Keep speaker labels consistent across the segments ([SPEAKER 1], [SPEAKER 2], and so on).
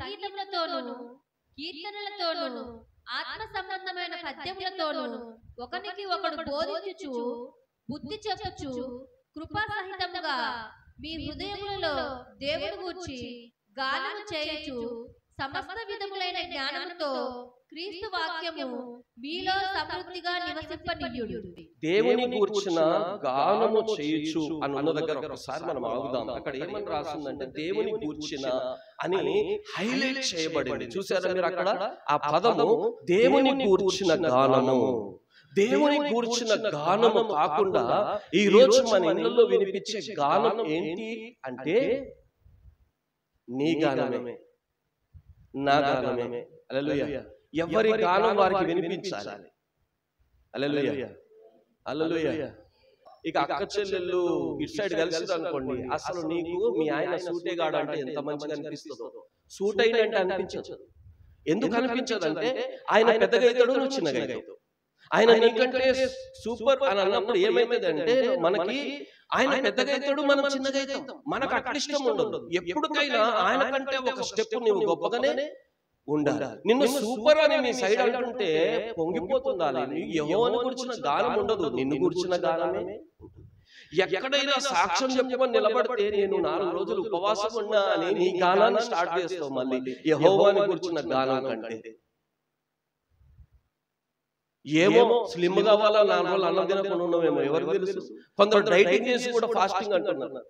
[SPEAKER 1] సంగీతములతోనూ కీర్తనలతోనూ ఆత్మ సంబంధమైన పద్యములతోనూ ఒకనికి ఒకడు బోధించుచు బుద్ధి చెప్పుచు కృపా సహితముగా మీ హృదయములలో దేవుని గూర్చి గానము చేయుచు సమస్త విధములైన జ్ఞానముతో క్రీస్తు వాక్యము మీలో సమృద్ధిగా నివసింపనీయుడు
[SPEAKER 2] దేవుని కూర్చిన గానము చేయొచ్చు అని ఉన్న దగ్గర ఒకసారి మనం ఆగుదాం అక్కడ ఏమని రాసిందంటే దేవుని కూర్చిన అని హైలైట్ చేయబడింది చూసారా మీరు అక్కడ ఆ పదము దేవుని కూర్చిన గానము దేవుని కూర్చిన గానము కాకుండా ఈ రోజు మన ఇళ్ళల్లో వినిపించే గానం ఏంటి అంటే నీ గానమే నా గానమే అలలుయ ఎవరి గానం వారికి వినిపించాలి అలలుయ అలలుయ ఇక అక్క చెల్లెళ్ళు ఇటు సైడ్ కలిసి అనుకోండి అసలు నీకు మీ ఆయన సూటేగాడు అంటే ఎంత మంచిగా అనిపిస్తుందో సూట్ అయినంటే అనిపించదు ఎందుకు అనిపించదు అంటే ఆయన పెద్దగా అవుతాడు నువ్వు చిన్నగా అవుతావు ఆయన నీకంటే సూపర్ అని అన్నప్పుడు ఏమైందంటే మనకి ఆయన పెద్దగా అవుతాడు మనం చిన్నగా అవుతాం మనకు అక్కడ ఇష్టం ఉండదు ఎప్పటికైనా ఆయన కంటే ఒక స్టెప్ నువ్వు గొప్పగానే ఉండాలి నిన్ను సూపర్ అని నీ సైడ్ అంటుంటే పొంగిపోతుండాలి యహోవను గురించిన గానం ఉండదు నిన్ను గురించిన గానమే ఉంటుంది. ఎక్కడైనా సాక్ష్యం చెప్పుకొని నిలబడితే నేను నాలుగు రోజులు ఉపవాసం ఉన్నా అని నీ గానాన్ని స్టార్ట్ చేస్తావు మళ్ళీ యహోవాని గురించిన గానం కంటే ఏమో స్లిమ్ కావాలా నాలుగు రోజులు అన్నం తినకుండా ఉన్నామేమో ఎవరికి తెలుసు కొందరు డైటింగ్ చేసి కూడా ఫాస్టింగ్ అంటున్నారు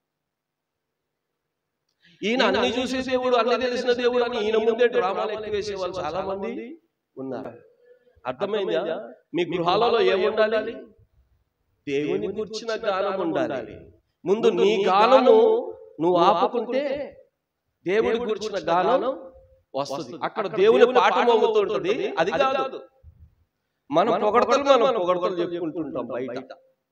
[SPEAKER 2] ఈయన అన్ని చూసే దేవుడు అన్ని తెలిసిన దేవుడు అని ఈయన ముందే డ్రామాలు ఎక్కువ వేసే వాళ్ళు చాలా మంది ఉన్నారు అర్థమైందా మీ గృహాలలో ఏముండాలి దేవుని కూర్చిన గానం ఉండాలి ముందు నీ గానము నువ్వు ఆపుకుంటే దేవుడి గురించిన గానం వస్తుంది అక్కడ దేవుని పాట మోగుతుంటది అది కాదు మనం పొగడతలు మనం పొగడతలు చెప్పుకుంటుంటాం బయట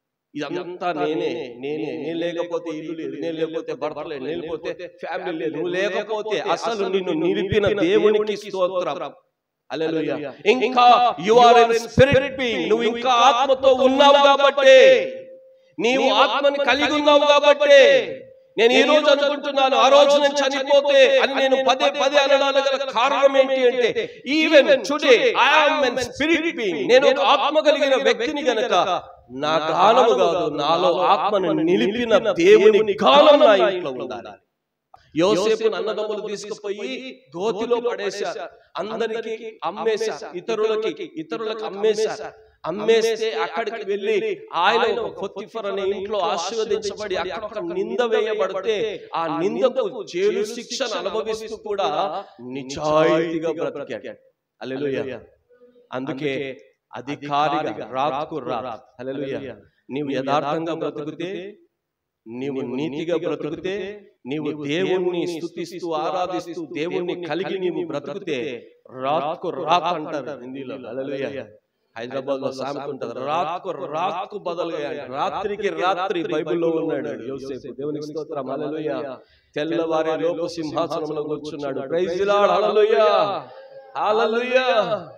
[SPEAKER 2] ఇదంతా నేనే నేనే నేను లేకపోతే ఇల్లు లేదు నేను లేకపోతే భర్త లేదు నేను లేకపోతే ఫ్యామిలీ లేదు నువ్వు లేకపోతే అసలు నిన్ను నిలిపిన దేవునికి స్తోత్రం హల్లెలూయా ఇంకా you are in spirit being నువ్వు ఇంకా ఆత్మతో ఉన్నావు కాబట్టి నీవు ఆత్మని కలిగి ఉన్నావు కాబట్టి నేను ఈ రోజు అనుకుంటున్నాను ఆ రోజు నేను చనిపోతే అని నేను పదే పదే అనడానికి గల కారణం ఏంటి అంటే even today I am in spirit being నేను ఒక ఆత్మ కలిగిన వ్యక్తిని గనక నా గానము కాదు నాలో ఆత్మను నిలిపిన దేవుని గానం నా ఇంట్లో ఉండాలి యోసేపు అన్నదమ్ములు తీసుకుపోయి గోతిలో పడేశారు అందరికి అమ్మేశారు ఇతరులకి ఇతరులకు అమ్మేశారు అమ్మేస్తే అక్కడికి వెళ్ళి ఆయన ఒక పొత్తిఫర్ అనే ఇంట్లో ఆశీర్వదించబడి అక్కడ ఒక నింద వేయబడితే ఆ నిందకు జైలు శిక్షను అనుభవిస్తూ కూడా నిజాయితీగా బ్రతికాడు హల్లెలూయా అందుకే అధికారిగా రాత్కు రాత్ హల్లెలూయా నీవు యథార్థంగా బ్రతుకుతే నీవు నీతిగా బ్రతుకుతే నీవు దేవుణ్ణి స్తుతిస్తూ ఆరాధిస్తూ దేవుణ్ణి కలిగి నీవు బ్రతుకుతే రాత్కు రాత్ అంటారు హిందీలో హల్లెలూయా హైదరాబాద్ లో సామెత ఉంటది రాత్కు రాత్కు బదులుగా రాత్రికి రాత్రి బైబిల్లో ఉన్నాడు యోసేపు దేవునికి స్తోత్రం హల్లెలూయా తెల్లవారే లోపు సింహాసనంలో కూర్చున్నాడు ప్రైజ్ లార్డ్ హల్లెలూయా హల్లెలూయా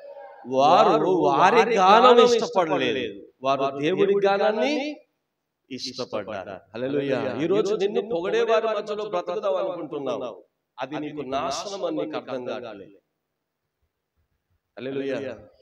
[SPEAKER 2] వారు వారి గానం ఇష్టపడలేదు వారు దేవుడి గానాన్ని ఇష్టపడ్డారు హల్లెలూయా ఈ రోజు నిన్ను పొగడే వారి మధ్యలో బ్రతుకుదాం అనుకుంటున్నావు అది నీకు నాశనం అని నీకు అర్థం కావాలి హల్లెలూయా